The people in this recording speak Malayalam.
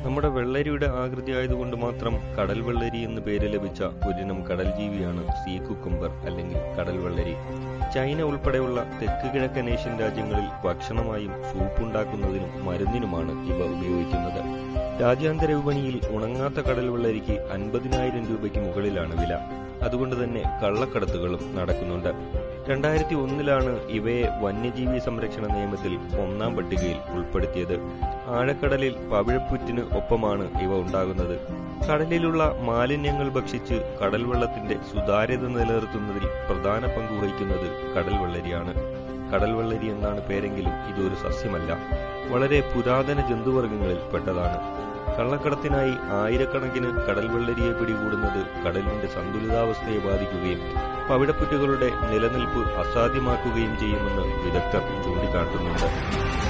നമ്മുടെ വെള്ളരിയുടെ ആകൃതി ആയതുകൊണ്ട് മാത്രം കടൽ വെള്ളരി എന്ന് പേര് ലഭിച്ച ഒരിനം കടൽ ജീവിയാണ് സീ കുക്കുംബർ അല്ലെങ്കിൽ കടൽ വെള്ളരി ചൈന ഉൾപ്പെടെയുള്ള തെക്ക് കിഴക്കൻ ഏഷ്യൻ രാജ്യങ്ങളിൽ ഭക്ഷണമായും സൂപ്പ് ഉണ്ടാക്കുന്നതിനും മരുന്നിനുമാണ് ഇവ ഉപയോഗിക്കുന്നത് രാജ്യാന്തര വിപണിയിൽ ഉണങ്ങാത്ത കടൽ വെള്ളരിക്ക് അൻപതിനായിരം രൂപയ്ക്ക് മുകളിലാണ് വില അതുകൊണ്ട് തന്നെ കള്ളക്കടത്തുകളും നടക്കുന്നുണ്ട് രണ്ടായിരത്തി ഒന്നിലാണ് ഇവയെ വന്യജീവി സംരക്ഷണ നിയമത്തിൽ ഒന്നാം പട്ടികയിൽ ഉൾപ്പെടുത്തിയത് ആഴക്കടലിൽ പവിഴപ്പുറ്റിന് ഒപ്പമാണ് ഇവ ഉണ്ടാകുന്നത് കടലിലുള്ള മാലിന്യങ്ങൾ ഭക്ഷിച്ച് കടൽ വെള്ളത്തിന്റെ സുതാര്യത നിലനിർത്തുന്നതിൽ പ്രധാന പങ്ക് വഹിക്കുന്നത് കടൽ വെള്ളരിയാണ് കടൽ വെള്ളരി എന്നാണ് പേരെങ്കിലും ഇതൊരു സസ്യമല്ല വളരെ പുരാതന ജന്തുവർഗങ്ങളിൽ പെട്ടതാണ് കള്ളക്കടത്തിനായി ആയിരക്കണക്കിന് കടൽ വെള്ളരിയെ പിടികൂടുന്നത് കടലിന്റെ സന്തുലിതാവസ്ഥയെ ബാധിക്കുകയും പവിഴപ്പുറ്റുകളുടെ നിലനിൽപ്പ് അസാധ്യമാക്കുകയും ചെയ്യുമെന്ന് വിദഗ്ധർ ചൂണ്ടിക്കാട്ടുന്നുണ്ട്